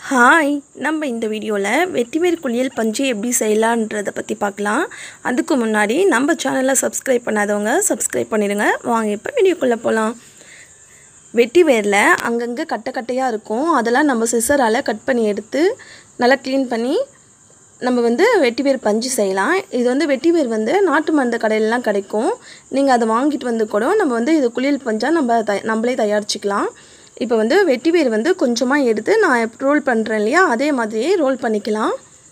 hi நம்ம இந்த வீடியோவில் வெட்டிவேர் குளியல் பஞ்சு எப்படி செய்யலான்றதை பற்றி பார்க்கலாம் அதுக்கு முன்னாடி நம்ம சேனலை சப்ஸ்கிரைப் பண்ணாதவங்க சப்ஸ்கிரைப் பண்ணிடுங்க வாங்க இப்போ வீடியோக்குள்ளே போகலாம் வெட்டி வேரில் அங்கங்கே கட்டை கட்டையாக இருக்கும் அதெல்லாம் நம்ம சிசரால் கட் பண்ணி எடுத்து நல்லா க்ளீன் பண்ணி நம்ம வந்து வெட்டிவேர் பஞ்சு செய்யலாம் இது வந்து வெட்டிவேர் வந்து நாட்டு மருந்து கடையிலலாம் கிடைக்கும் நீங்கள் அதை வாங்கிட்டு வந்து கூட நம்ம வந்து இது குளியல் பஞ்சாக நம்ம த நம்மளே தயாரிச்சுக்கலாம் இப்போ வந்து வெட்டிவேர் வந்து கொஞ்சமாக எடுத்து நான் ரோல் பண்ணுறேன் இல்லையா அதே மாதிரியே ரோல் பண்ணிக்கலாம்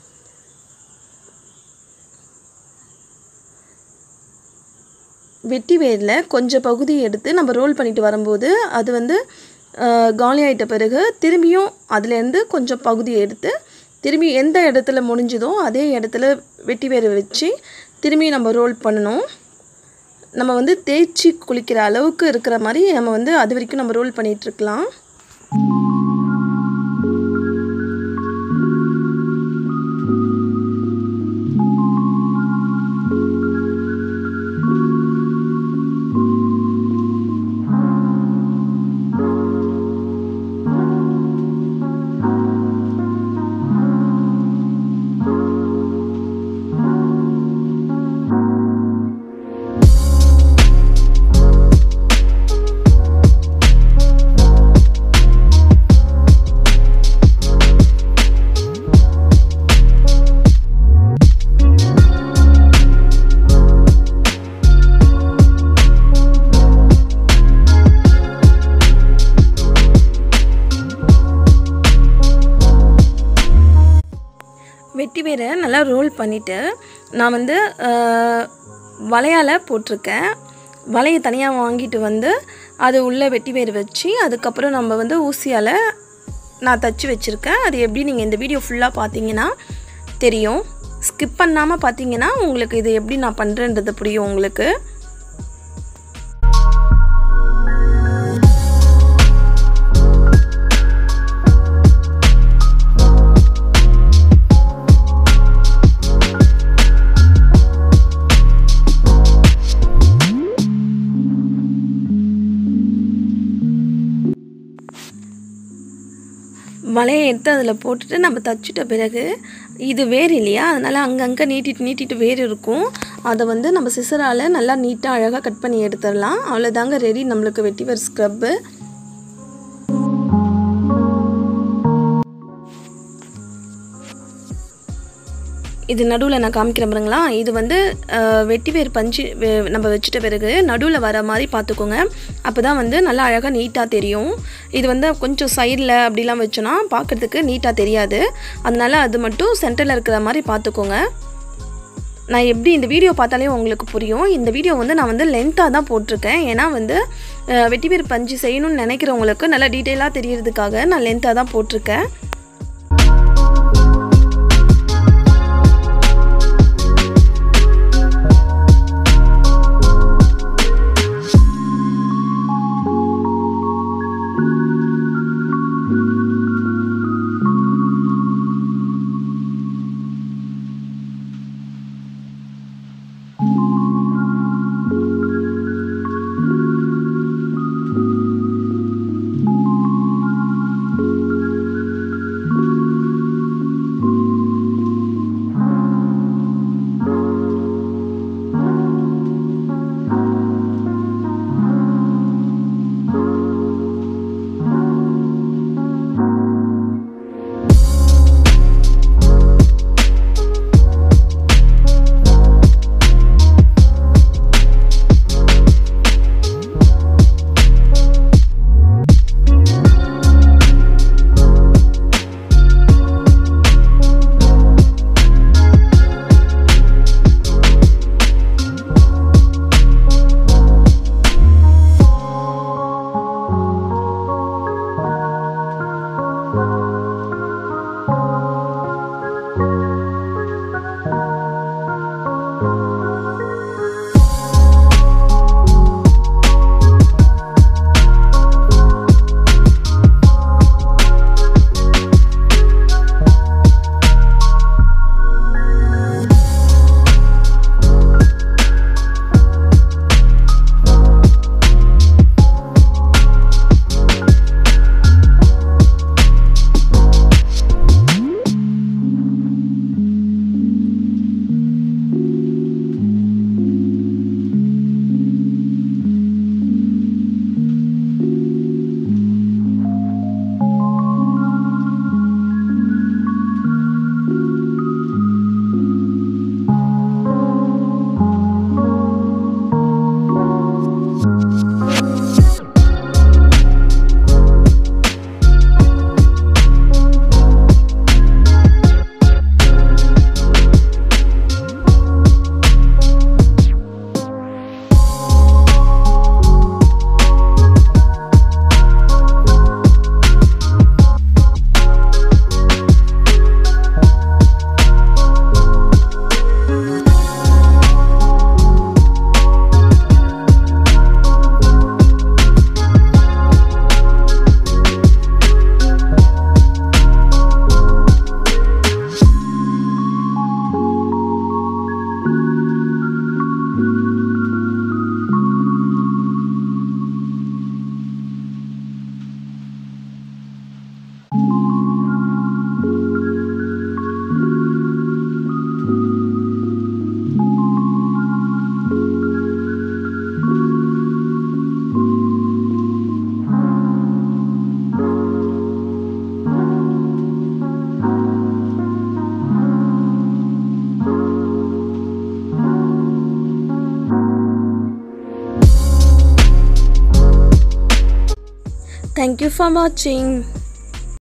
வெட்டி வேரில் கொஞ்சம் பகுதி எடுத்து நம்ம ரோல் பண்ணிட்டு வரும்போது அது வந்து காலி ஆகிட்ட பிறகு திரும்பியும் அதுலேருந்து கொஞ்சம் பகுதி எடுத்து திரும்பி எந்த இடத்துல முடிஞ்சுதோ அதே இடத்துல வெட்டி வேர் வச்சு திரும்பி நம்ம ரோல் பண்ணணும் நம்ம வந்து தேய்ச்சி குளிக்கிற அளவுக்கு இருக்கிற மாதிரி நம்ம வந்து அது வரைக்கும் நம்ம ரோல் பண்ணிகிட்ருக்கலாம் வெட்டி வேரை நல்லா ரோல் பண்ணிவிட்டு நான் வந்து வளையால் போட்டிருக்கேன் வலையை தனியாக வாங்கிட்டு வந்து அது உள்ளே வெட்டி வேர் வச்சு அதுக்கப்புறம் நம்ம வந்து ஊசியால் நான் தச்சு வச்சுருக்கேன் அது எப்படி நீங்கள் இந்த வீடியோ ஃபுல்லாக பார்த்தீங்கன்னா தெரியும் ஸ்கிப் பண்ணாமல் பார்த்தீங்கன்னா உங்களுக்கு இது எப்படி நான் பண்ணுறேன்றது புரியும் உங்களுக்கு வலையை எடுத்து அதில் போட்டுட்டு நம்ம தச்சுட்ட பிறகு இது வேர் இல்லையா அதனால் அங்கங்கே நீட்டிட்டு நீட்டிட்டு வேர் இருக்கும் அதை வந்து நம்ம சிசரால் நல்லா நீட்டாக அழகாக கட் பண்ணி எடுத்துடலாம் அவ்வளோதாங்க ரெடி நம்மளுக்கு வெட்டிவர் ஸ்க்ரப்பு இது நடுவில் நான் காமிக்கிறேன் பாருங்களா இது வந்து வெட்டி வேர் பஞ்சு நம்ம வச்சுட்ட பிறகு நடுவில் வர மாதிரி பார்த்துக்கோங்க அப்போ தான் வந்து நல்லா அழகாக நீட்டாக தெரியும் இது வந்து கொஞ்சம் சைடில் அப்படிலாம் வச்சோன்னா பார்க்குறதுக்கு நீட்டாக தெரியாது அதனால் அது மட்டும் சென்டரில் இருக்கிற மாதிரி பார்த்துக்கோங்க நான் எப்படி இந்த வீடியோ பார்த்தாலே உங்களுக்கு புரியும் இந்த வீடியோ வந்து நான் வந்து லென்த்தாக தான் போட்டிருக்கேன் ஏன்னா வந்து வெட்டிவேர் பஞ்சு செய்யணும்னு நினைக்கிறவங்களுக்கு நல்லா டீட்டெயிலாக தெரியறதுக்காக நான் லென்த்தாக தான் போட்டிருக்கேன் தேங்க்யூ ஃபார் வாட்சிங்